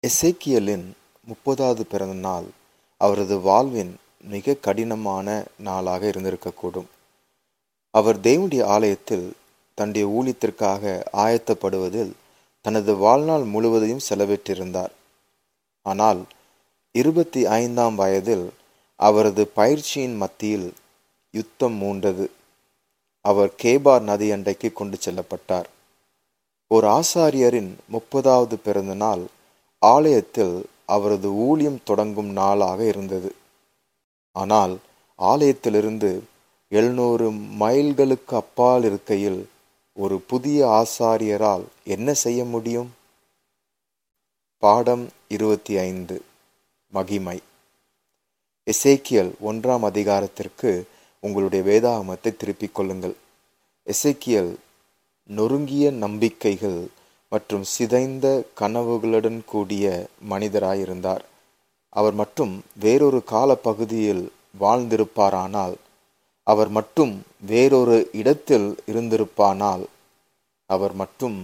எசேக்கியலின் முப்பதாவது பிறந்த நாள் அவரது வாழ்வின் மிக கடினமான நாளாக இருந்திருக்கக்கூடும் அவர் தேவனுடைய ஆலயத்தில் தன்னுடைய ஊழியத்திற்காக ஆயத்தப்படுவதில் தனது வாழ்நாள் முழுவதையும் செலவிட்டிருந்தார் ஆனால் இருபத்தி ஐந்தாம் வயதில் அவரது பயிற்சியின் மத்தியில் யுத்தம் மூண்டது அவர் கேபார் நதி அண்டைக்கு கொண்டு செல்லப்பட்டார் ஒரு ஆசாரியரின் முப்பதாவது பிறந்த நாள் ஆலயத்தில் அவரது ஊழியம் தொடங்கும் நாளாக இருந்தது ஆனால் ஆலயத்திலிருந்து எழுநூறு மைல்களுக்கு அப்பால் இருக்கையில் ஒரு புதிய ஆசாரியரால் என்ன செய்ய முடியும் பாடம் இருபத்தி ஐந்து மகிமை எசேக்கியல் ஒன்றாம் அதிகாரத்திற்கு உங்களுடைய வேதாகமத்தை திருப்பிக் கொள்ளுங்கள் எசேக்கியல் நொறுங்கிய நம்பிக்கைகள் மற்றும் சிதைந்த கனவுகளுடன் கூடிய மனிதராயிருந்தார் அவர் மட்டும் வேறொரு காலப்பகுதியில் வாழ்ந்திருப்பாரானால் அவர் மட்டும் வேறொரு இடத்தில் இருந்திருப்பானால் அவர் மட்டும்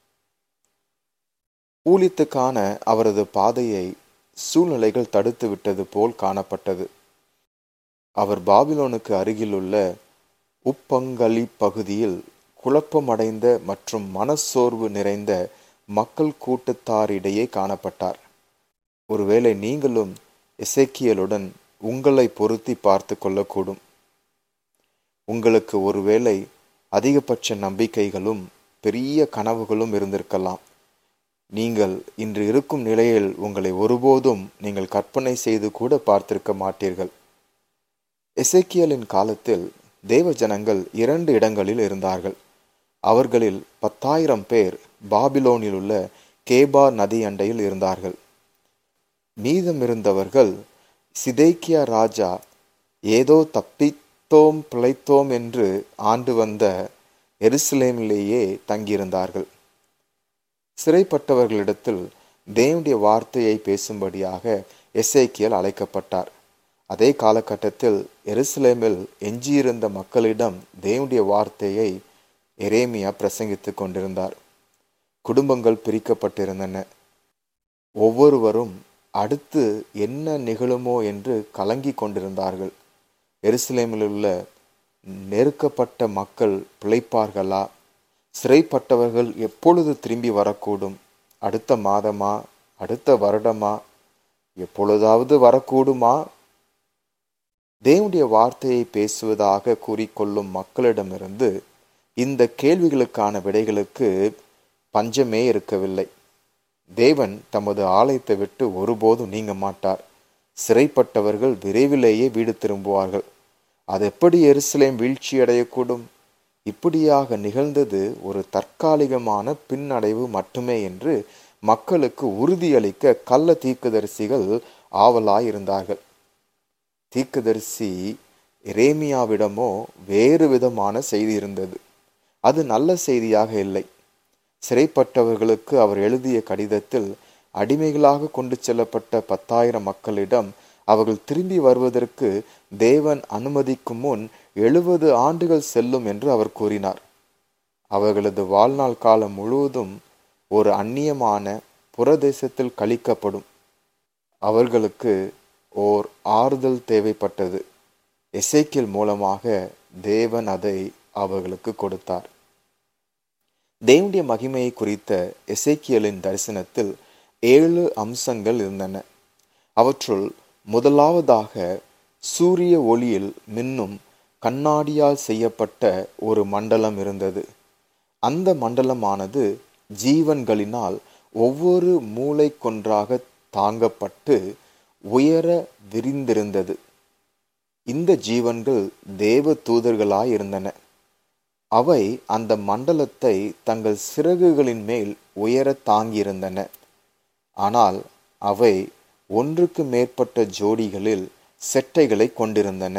ஊழியத்துக்கான அவரது பாதையை சூழ்நிலைகள் தடுத்து விட்டது போல் காணப்பட்டது அவர் பாபிலோனுக்கு அருகிலுள்ள உப்பங்களி பகுதியில் குழப்பமடைந்த மற்றும் மனச்சோர்வு நிறைந்த மக்கள் கூட்டத்தாரிடையே காணப்பட்டார் ஒருவேளை நீங்களும் எசேக்கியலுடன் உங்களை பொருத்தி பார்த்து கொள்ளக்கூடும் உங்களுக்கு ஒருவேளை அதிகபட்ச நம்பிக்கைகளும் பெரிய கனவுகளும் இருந்திருக்கலாம் நீங்கள் இன்று இருக்கும் நிலையில் உங்களை ஒருபோதும் நீங்கள் கற்பனை செய்து கூட பார்த்திருக்க மாட்டீர்கள் எசேக்கியலின் காலத்தில் தேவ ஜனங்கள் இரண்டு இடங்களில் இருந்தார்கள் அவர்களில் பத்தாயிரம் பேர் பாபிலோனில் உள்ள கேபா நதி அண்டையில் இருந்தார்கள் மீதமிருந்தவர்கள் சிதைக்கியா ராஜா ஏதோ தப்பித்தோம் பிழைத்தோம் என்று ஆண்டு வந்த எருசலேமிலேயே தங்கியிருந்தார்கள் சிறைப்பட்டவர்களிடத்தில் தேவனுடைய வார்த்தையை பேசும்படியாக எஸ்ஐக்கியல் அழைக்கப்பட்டார் அதே காலகட்டத்தில் எருசலேமில் எஞ்சியிருந்த மக்களிடம் தேவனுடைய வார்த்தையை எரேமியா பிரசங்கித்துக் கொண்டிருந்தார் குடும்பங்கள் பிரிக்கப்பட்டிருந்தன ஒவ்வொருவரும் அடுத்து என்ன நிகழுமோ என்று கலங்கி கொண்டிருந்தார்கள் எருசலேமில் உள்ள நெருக்கப்பட்ட மக்கள் பிழைப்பார்களா சிறைப்பட்டவர்கள் எப்பொழுது திரும்பி வரக்கூடும் அடுத்த மாதமா அடுத்த வருடமா எப்பொழுதாவது வரக்கூடுமா தேவனுடைய வார்த்தையை பேசுவதாக கூறிக்கொள்ளும் மக்களிடமிருந்து இந்த கேள்விகளுக்கான விடைகளுக்கு பஞ்சமே இருக்கவில்லை தேவன் தமது ஆலயத்தை விட்டு ஒருபோதும் நீங்க மாட்டார் சிறைப்பட்டவர்கள் விரைவிலேயே வீடு திரும்புவார்கள் அது எப்படி எருசலேம் வீழ்ச்சி அடையக்கூடும் இப்படியாக நிகழ்ந்தது ஒரு தற்காலிகமான பின்னடைவு மட்டுமே என்று மக்களுக்கு உறுதியளிக்க கள்ள தீர்க்கதரிசிகள் ஆவலாயிருந்தார்கள் தீர்க்கதரிசி இரேமியாவிடமோ வேறு விதமான செய்தி இருந்தது அது நல்ல செய்தியாக இல்லை சிறைப்பட்டவர்களுக்கு அவர் எழுதிய கடிதத்தில் அடிமைகளாக கொண்டு செல்லப்பட்ட பத்தாயிரம் மக்களிடம் அவர்கள் திரும்பி வருவதற்கு தேவன் அனுமதிக்கும் முன் எழுபது ஆண்டுகள் செல்லும் என்று அவர் கூறினார் அவர்களது வாழ்நாள் காலம் முழுவதும் ஒரு அந்நியமான புறதேசத்தில் கழிக்கப்படும் அவர்களுக்கு ஓர் ஆறுதல் தேவைப்பட்டது எசைக்கில் மூலமாக தேவன் அதை அவர்களுக்கு கொடுத்தார் தேவனுடைய மகிமையை குறித்த எசேக்கியலின் தரிசனத்தில் ஏழு அம்சங்கள் இருந்தன அவற்றுள் முதலாவதாக சூரிய ஒளியில் மின்னும் கண்ணாடியால் செய்யப்பட்ட ஒரு மண்டலம் இருந்தது அந்த மண்டலமானது ஜீவன்களினால் ஒவ்வொரு மூளை கொன்றாக தாங்கப்பட்டு உயர விரிந்திருந்தது இந்த ஜீவன்கள் தேவ தூதர்களாயிருந்தன அவை அந்த மண்டலத்தை தங்கள் சிறகுகளின் மேல் உயர தாங்கியிருந்தன ஆனால் அவை ஒன்றுக்கு மேற்பட்ட ஜோடிகளில் செட்டைகளை கொண்டிருந்தன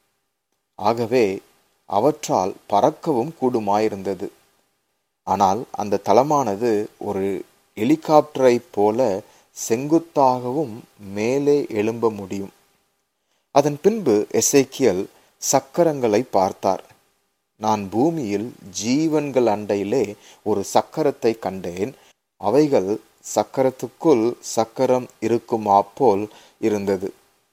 ஆகவே அவற்றால் பறக்கவும் கூடுமாயிருந்தது ஆனால் அந்த தளமானது ஒரு ஹெலிகாப்டரை போல செங்குத்தாகவும் மேலே எழும்ப முடியும் அதன் பின்பு எசைக்கியல் சக்கரங்களை பார்த்தார் நான் பூமியில் ஜீவன்கள் அண்டையிலே ஒரு சக்கரத்தை கண்டேன் அவைகள் சக்கரத்துக்குள் சக்கரம் இருக்குமா போல் இருந்தது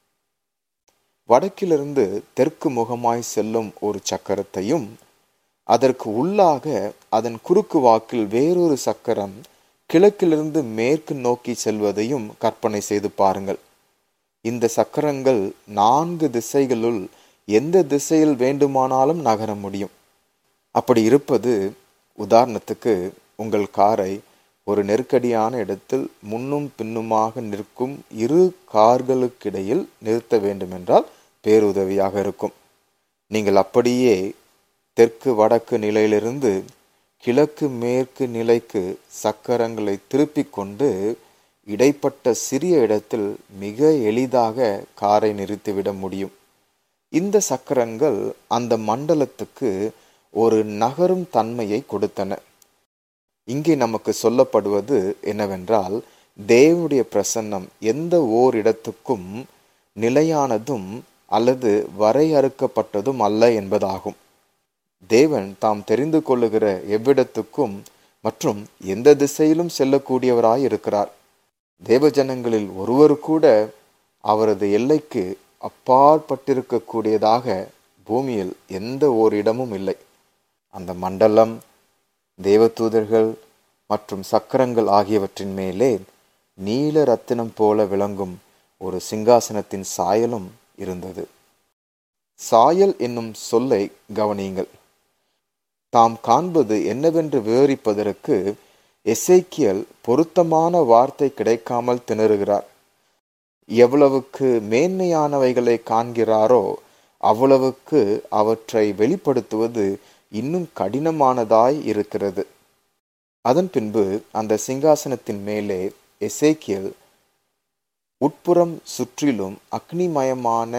வடக்கிலிருந்து தெற்கு முகமாய் செல்லும் ஒரு சக்கரத்தையும் அதற்கு உள்ளாக அதன் குறுக்கு வாக்கில் வேறொரு சக்கரம் கிழக்கிலிருந்து மேற்கு நோக்கி செல்வதையும் கற்பனை செய்து பாருங்கள் இந்த சக்கரங்கள் நான்கு திசைகளுள் எந்த திசையில் வேண்டுமானாலும் நகர முடியும் அப்படி இருப்பது உதாரணத்துக்கு உங்கள் காரை ஒரு நெருக்கடியான இடத்தில் முன்னும் பின்னுமாக நிற்கும் இரு கார்களுக்கிடையில் நிறுத்த வேண்டுமென்றால் பேருதவியாக இருக்கும் நீங்கள் அப்படியே தெற்கு வடக்கு நிலையிலிருந்து கிழக்கு மேற்கு நிலைக்கு சக்கரங்களை திருப்பிக் கொண்டு இடைப்பட்ட சிறிய இடத்தில் மிக எளிதாக காரை நிறுத்திவிட முடியும் இந்த சக்கரங்கள் அந்த மண்டலத்துக்கு ஒரு நகரும் தன்மையை கொடுத்தன இங்கே நமக்கு சொல்லப்படுவது என்னவென்றால் தேவனுடைய பிரசன்னம் எந்த ஓர் இடத்துக்கும் நிலையானதும் அல்லது வரையறுக்கப்பட்டதும் அல்ல என்பதாகும் தேவன் தாம் தெரிந்து கொள்ளுகிற எவ்விடத்துக்கும் மற்றும் எந்த திசையிலும் செல்லக்கூடியவராய் இருக்கிறார் தேவஜனங்களில் ஒருவர் கூட அவரது எல்லைக்கு அப்பாற்பட்டிருக்கக்கூடியதாக பூமியில் எந்த ஓர் இடமும் இல்லை அந்த மண்டலம் தேவதூதர்கள் மற்றும் சக்கரங்கள் ஆகியவற்றின் மேலே நீல ரத்தினம் போல விளங்கும் ஒரு சிங்காசனத்தின் சாயலும் இருந்தது சாயல் என்னும் சொல்லை கவனியுங்கள் தாம் காண்பது என்னவென்று விவரிப்பதற்கு எசைக்கியல் பொருத்தமான வார்த்தை கிடைக்காமல் திணறுகிறார் எவ்வளவுக்கு மேன்மையானவைகளை காண்கிறாரோ அவ்வளவுக்கு அவற்றை வெளிப்படுத்துவது இன்னும் கடினமானதாய் இருக்கிறது அதன் பின்பு அந்த சிங்காசனத்தின் மேலே எசேக்கியல் உட்புறம் சுற்றிலும் அக்னிமயமான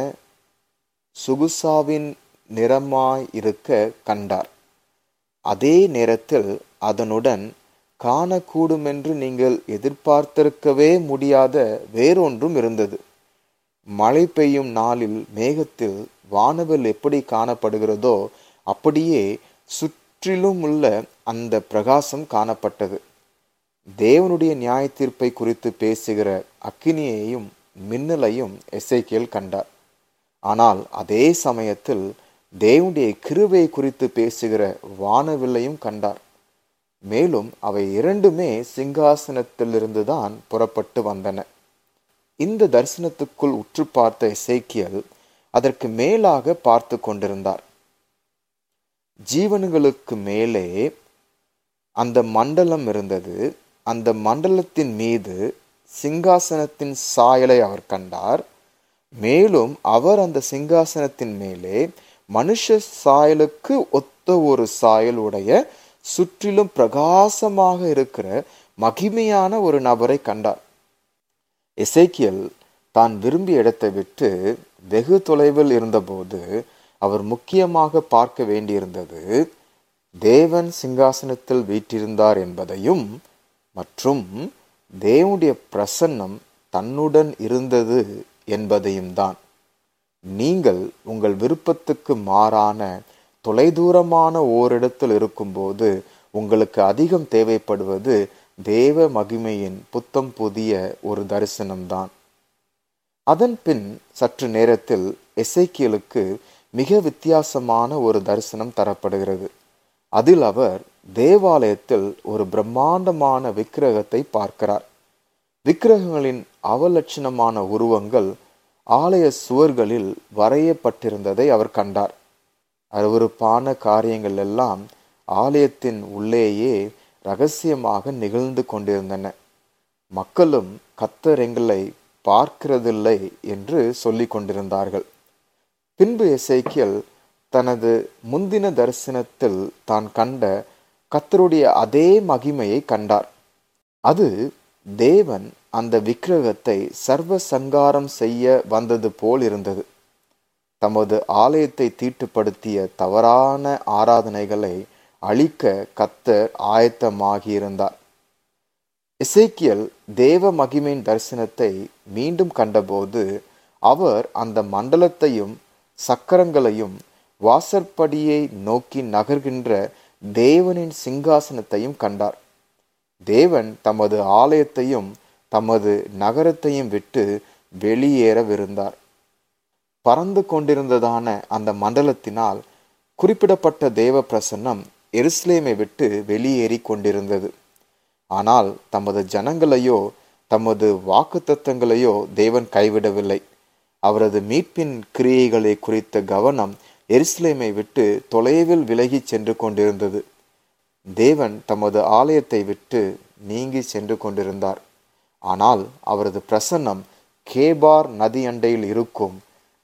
சுகுசாவின் நிறமாய் இருக்க கண்டார் அதே நேரத்தில் அதனுடன் காணக்கூடுமென்று நீங்கள் எதிர்பார்த்திருக்கவே முடியாத வேறொன்றும் இருந்தது மழை பெய்யும் நாளில் மேகத்தில் வானவில் எப்படி காணப்படுகிறதோ அப்படியே சுற்றிலும் உள்ள அந்த பிரகாசம் காணப்பட்டது தேவனுடைய நியாய தீர்ப்பை குறித்து பேசுகிற அக்கினியையும் மின்னலையும் எசைக்கியல் கண்டார் ஆனால் அதே சமயத்தில் தேவனுடைய கிருவை குறித்து பேசுகிற வானவில்லையும் கண்டார் மேலும் அவை இரண்டுமே சிங்காசனத்திலிருந்துதான் புறப்பட்டு வந்தன இந்த தரிசனத்துக்குள் உற்று பார்த்த இசைக்கியல் அதற்கு மேலாக பார்த்து கொண்டிருந்தார் ஜீவன்களுக்கு மேலே அந்த மண்டலம் இருந்தது அந்த மண்டலத்தின் மீது சிங்காசனத்தின் சாயலை அவர் கண்டார் மேலும் அவர் அந்த சிங்காசனத்தின் மேலே மனுஷ சாயலுக்கு ஒத்த ஒரு சாயல் உடைய சுற்றிலும் பிரகாசமாக இருக்கிற மகிமையான ஒரு நபரை கண்டார் எசேக்கியல் தான் விரும்பிய இடத்தை விட்டு வெகு தொலைவில் இருந்தபோது அவர் முக்கியமாக பார்க்க வேண்டியிருந்தது தேவன் சிங்காசனத்தில் வீற்றிருந்தார் என்பதையும் மற்றும் தேவனுடைய பிரசன்னம் தன்னுடன் இருந்தது என்பதையும் தான் நீங்கள் உங்கள் விருப்பத்துக்கு மாறான தொலைதூரமான ஓரிடத்தில் இருக்கும்போது உங்களுக்கு அதிகம் தேவைப்படுவது தேவ மகிமையின் புத்தம் புதிய ஒரு தரிசனம்தான் அதன் பின் சற்று நேரத்தில் எசைக்கியலுக்கு மிக வித்தியாசமான ஒரு தரிசனம் தரப்படுகிறது அதில் அவர் தேவாலயத்தில் ஒரு பிரம்மாண்டமான விக்கிரகத்தை பார்க்கிறார் விக்கிரகங்களின் அவலட்சணமான உருவங்கள் ஆலய சுவர்களில் வரையப்பட்டிருந்ததை அவர் கண்டார் அருவறுப்பான காரியங்கள் எல்லாம் ஆலயத்தின் உள்ளேயே ரகசியமாக நிகழ்ந்து கொண்டிருந்தன மக்களும் கத்தர் எங்களை பார்க்கிறதில்லை என்று சொல்லிக் கொண்டிருந்தார்கள் பின்பு எசைக்கியல் தனது முந்தின தரிசனத்தில் தான் கண்ட கத்தருடைய அதே மகிமையை கண்டார் அது தேவன் அந்த விக்கிரகத்தை சர்வ சங்காரம் செய்ய வந்தது போல் இருந்தது தமது ஆலயத்தை தீட்டுப்படுத்திய தவறான ஆராதனைகளை அழிக்க கத்தர் ஆயத்தமாகியிருந்தார் இசைக்கியல் தேவ மகிமையின் தரிசனத்தை மீண்டும் கண்டபோது அவர் அந்த மண்டலத்தையும் சக்கரங்களையும் வாசற்படியை நோக்கி நகர்கின்ற தேவனின் சிங்காசனத்தையும் கண்டார் தேவன் தமது ஆலயத்தையும் தமது நகரத்தையும் விட்டு வெளியேறவிருந்தார் பறந்து கொண்டிருந்ததான அந்த மண்டலத்தினால் குறிப்பிடப்பட்ட தேவ பிரசன்னம் எருசலேமை விட்டு வெளியேறி கொண்டிருந்தது ஆனால் தமது ஜனங்களையோ தமது வாக்குத்தத்தங்களையோ தேவன் கைவிடவில்லை அவரது மீட்பின் கிரியைகளை குறித்த கவனம் எருசலேமை விட்டு தொலைவில் விலகிச் சென்று கொண்டிருந்தது தேவன் தமது ஆலயத்தை விட்டு நீங்கி சென்று கொண்டிருந்தார் ஆனால் அவரது பிரசன்னம் கேபார் நதி அண்டையில் இருக்கும்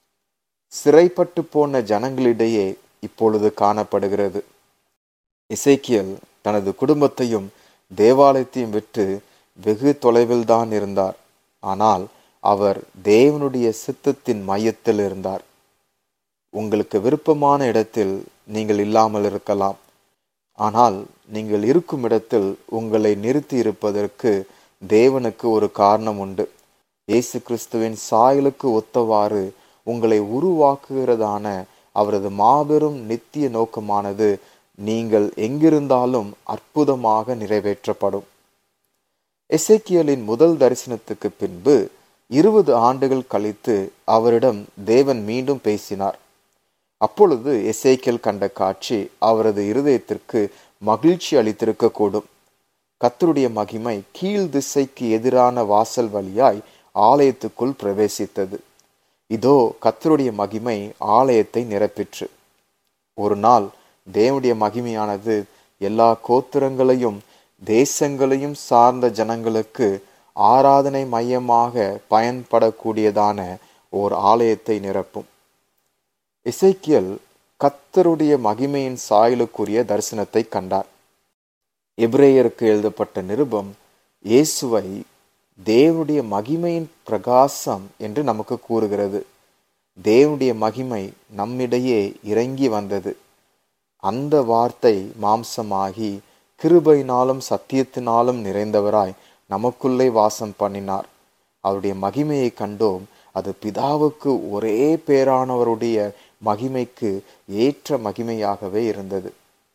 சிறைப்பட்டு போன ஜனங்களிடையே இப்பொழுது காணப்படுகிறது இசைக்கியல் தனது குடும்பத்தையும் தேவாலயத்தையும் விட்டு வெகு தொலைவில் தான் இருந்தார் ஆனால் அவர் தேவனுடைய சித்தத்தின் மையத்தில் இருந்தார் உங்களுக்கு விருப்பமான இடத்தில் நீங்கள் இல்லாமல் இருக்கலாம் ஆனால் நீங்கள் இருக்கும் இடத்தில் உங்களை நிறுத்தி இருப்பதற்கு தேவனுக்கு ஒரு காரணம் உண்டு இயேசு கிறிஸ்துவின் சாயலுக்கு ஒத்தவாறு உங்களை உருவாக்குகிறதான அவரது மாபெரும் நித்திய நோக்கமானது நீங்கள் எங்கிருந்தாலும் அற்புதமாக நிறைவேற்றப்படும் எசேக்கியலின் முதல் தரிசனத்துக்கு பின்பு இருபது ஆண்டுகள் கழித்து அவரிடம் தேவன் மீண்டும் பேசினார் அப்பொழுது எசேக்கியல் கண்ட காட்சி அவரது இருதயத்திற்கு மகிழ்ச்சி அளித்திருக்க கூடும் கத்தருடைய மகிமை கீழ் திசைக்கு எதிரான வாசல் வழியாய் ஆலயத்துக்குள் பிரவேசித்தது இதோ கத்தருடைய மகிமை ஆலயத்தை நிரப்பிற்று ஒரு நாள் தேவனுடைய மகிமையானது எல்லா கோத்திரங்களையும் தேசங்களையும் சார்ந்த ஜனங்களுக்கு ஆராதனை மையமாக பயன்படக்கூடியதான ஓர் ஆலயத்தை நிரப்பும் இசைக்கியல் கத்தருடைய மகிமையின் சாயலுக்குரிய தரிசனத்தை கண்டார் எபிரேயருக்கு எழுதப்பட்ட நிருபம் இயேசுவை தேவனுடைய மகிமையின் பிரகாசம் என்று நமக்கு கூறுகிறது தேவனுடைய மகிமை நம்மிடையே இறங்கி வந்தது அந்த வார்த்தை மாம்சமாகி கிருபையினாலும் சத்தியத்தினாலும் நிறைந்தவராய் நமக்குள்ளே வாசம் பண்ணினார் அவருடைய மகிமையை கண்டோம் அது பிதாவுக்கு ஒரே பேரானவருடைய மகிமைக்கு ஏற்ற மகிமையாகவே இருந்தது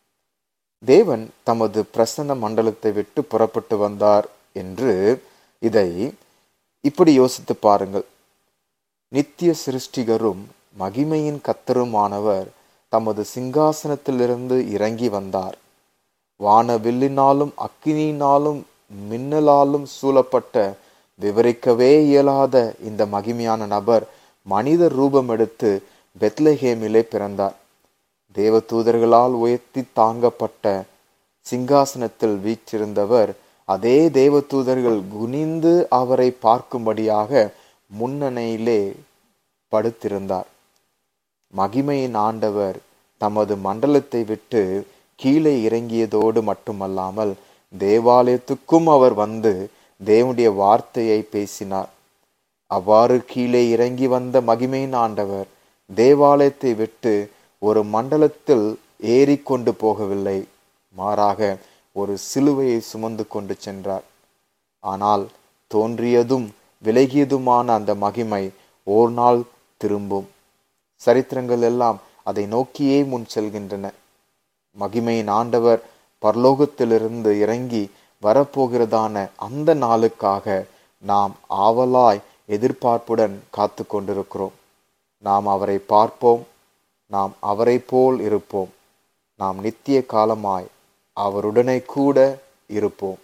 தேவன் தமது பிரசன்ன மண்டலத்தை விட்டு புறப்பட்டு வந்தார் என்று இதை இப்படி யோசித்து பாருங்கள் நித்திய சிருஷ்டிகரும் மகிமையின் கத்தருமானவர் தமது சிங்காசனத்திலிருந்து இறங்கி வந்தார் வானவில்லினாலும் அக்கினியினாலும் மின்னலாலும் சூழப்பட்ட விவரிக்கவே இயலாத இந்த மகிமையான நபர் மனித ரூபம் எடுத்து பெத்லஹேமிலே பிறந்தார் தேவதூதர்களால் உயர்த்தி தாங்கப்பட்ட சிங்காசனத்தில் வீற்றிருந்தவர் அதே தேவதூதர்கள் குனிந்து அவரை பார்க்கும்படியாக முன்னணையிலே படுத்திருந்தார் மகிமையின் ஆண்டவர் தமது மண்டலத்தை விட்டு கீழே இறங்கியதோடு மட்டுமல்லாமல் தேவாலயத்துக்கும் அவர் வந்து தேவனுடைய வார்த்தையை பேசினார் அவ்வாறு கீழே இறங்கி வந்த மகிமையின் ஆண்டவர் தேவாலயத்தை விட்டு ஒரு மண்டலத்தில் ஏறிக்கொண்டு போகவில்லை மாறாக ஒரு சிலுவையை சுமந்து கொண்டு சென்றார் ஆனால் தோன்றியதும் விலகியதுமான அந்த மகிமை ஓர் நாள் திரும்பும் சரித்திரங்கள் எல்லாம் அதை நோக்கியே முன் செல்கின்றன மகிமையின் ஆண்டவர் பரலோகத்திலிருந்து இறங்கி வரப்போகிறதான அந்த நாளுக்காக நாம் ஆவலாய் எதிர்பார்ப்புடன் காத்து கொண்டிருக்கிறோம் நாம் அவரை பார்ப்போம் நாம் அவரை போல் இருப்போம் நாம் நித்திய காலமாய் அவருடனே கூட இருப்போம்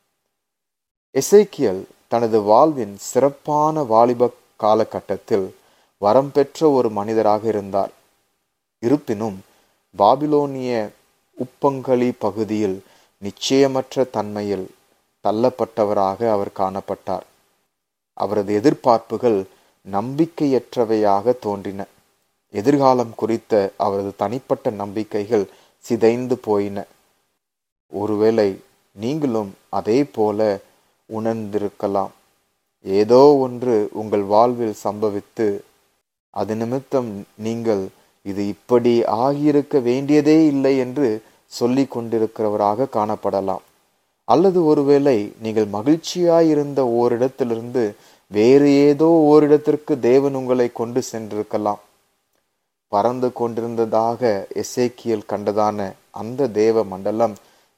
எசைக்கியல் தனது வாழ்வின் சிறப்பான வாலிப காலகட்டத்தில் வரம் பெற்ற ஒரு மனிதராக இருந்தார் இருப்பினும் பாபிலோனிய உப்பங்களி பகுதியில் நிச்சயமற்ற தன்மையில் தள்ளப்பட்டவராக அவர் காணப்பட்டார் அவரது எதிர்பார்ப்புகள் நம்பிக்கையற்றவையாக தோன்றின எதிர்காலம் குறித்த அவரது தனிப்பட்ட நம்பிக்கைகள் சிதைந்து போயின ஒருவேளை நீங்களும் அதே போல உணர்ந்திருக்கலாம் ஏதோ ஒன்று உங்கள் வாழ்வில் சம்பவித்து அது நிமித்தம் நீங்கள் இது இப்படி ஆகியிருக்க வேண்டியதே இல்லை என்று சொல்லிக் கொண்டிருக்கிறவராக காணப்படலாம் அல்லது ஒருவேளை நீங்கள் மகிழ்ச்சியாயிருந்த ஓரிடத்திலிருந்து வேறு ஏதோ ஓரிடத்திற்கு தேவன் உங்களை கொண்டு சென்றிருக்கலாம் பறந்து கொண்டிருந்ததாக எசேக்கியல் கண்டதான அந்த தேவ மண்டலம்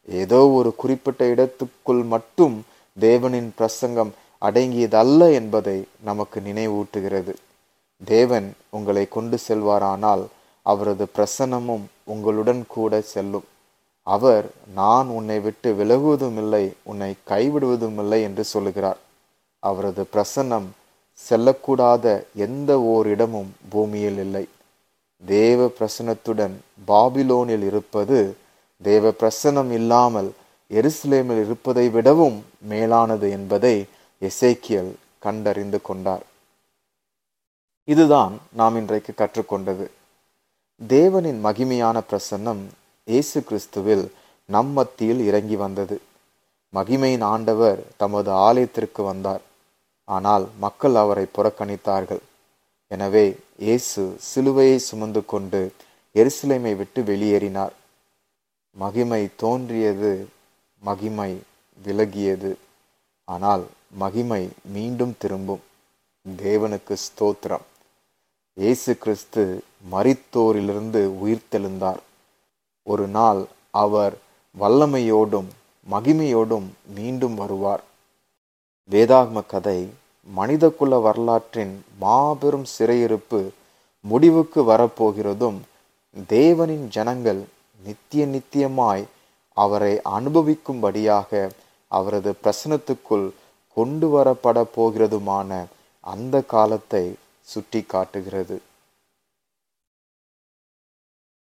ஏதோ ஒரு குறிப்பிட்ட இடத்துக்குள் மட்டும் தேவனின் பிரசங்கம் அடங்கியதல்ல என்பதை நமக்கு நினைவூட்டுகிறது தேவன் உங்களை கொண்டு செல்வாரானால் அவரது பிரசன்னமும் உங்களுடன் கூட செல்லும் அவர் நான் உன்னை விட்டு விலகுவதும் இல்லை உன்னை கைவிடுவதும் இல்லை என்று சொல்லுகிறார் அவரது பிரசன்னம் செல்லக்கூடாத எந்த ஓரிடமும் பூமியில் இல்லை தேவ பிரசனத்துடன் பாபிலோனில் இருப்பது தேவ பிரசனம் இல்லாமல் எருசலேமில் இருப்பதை விடவும் மேலானது என்பதை எசேக்கியல் கண்டறிந்து கொண்டார் இதுதான் நாம் இன்றைக்கு கற்றுக்கொண்டது தேவனின் மகிமையான பிரசன்னம் இயேசு கிறிஸ்துவில் நம் மத்தியில் இறங்கி வந்தது மகிமையின் ஆண்டவர் தமது ஆலயத்திற்கு வந்தார் ஆனால் மக்கள் அவரை புறக்கணித்தார்கள் எனவே இயேசு சிலுவையை சுமந்து கொண்டு எருசலேமை விட்டு வெளியேறினார் மகிமை தோன்றியது மகிமை விலகியது ஆனால் மகிமை மீண்டும் திரும்பும் தேவனுக்கு ஸ்தோத்திரம் இயேசு கிறிஸ்து மரித்தோரிலிருந்து உயிர்த்தெழுந்தார் ஒரு நாள் அவர் வல்லமையோடும் மகிமையோடும் மீண்டும் வருவார் வேதாகம கதை மனிதகுல வரலாற்றின் மாபெரும் சிறையிருப்பு முடிவுக்கு வரப்போகிறதும் தேவனின் ஜனங்கள் நித்திய நித்தியமாய் அவரை அனுபவிக்கும்படியாக அவரது பிரசனத்துக்குள் கொண்டு வரப்பட போகிறதுமான அந்த காலத்தை சுட்டி காட்டுகிறது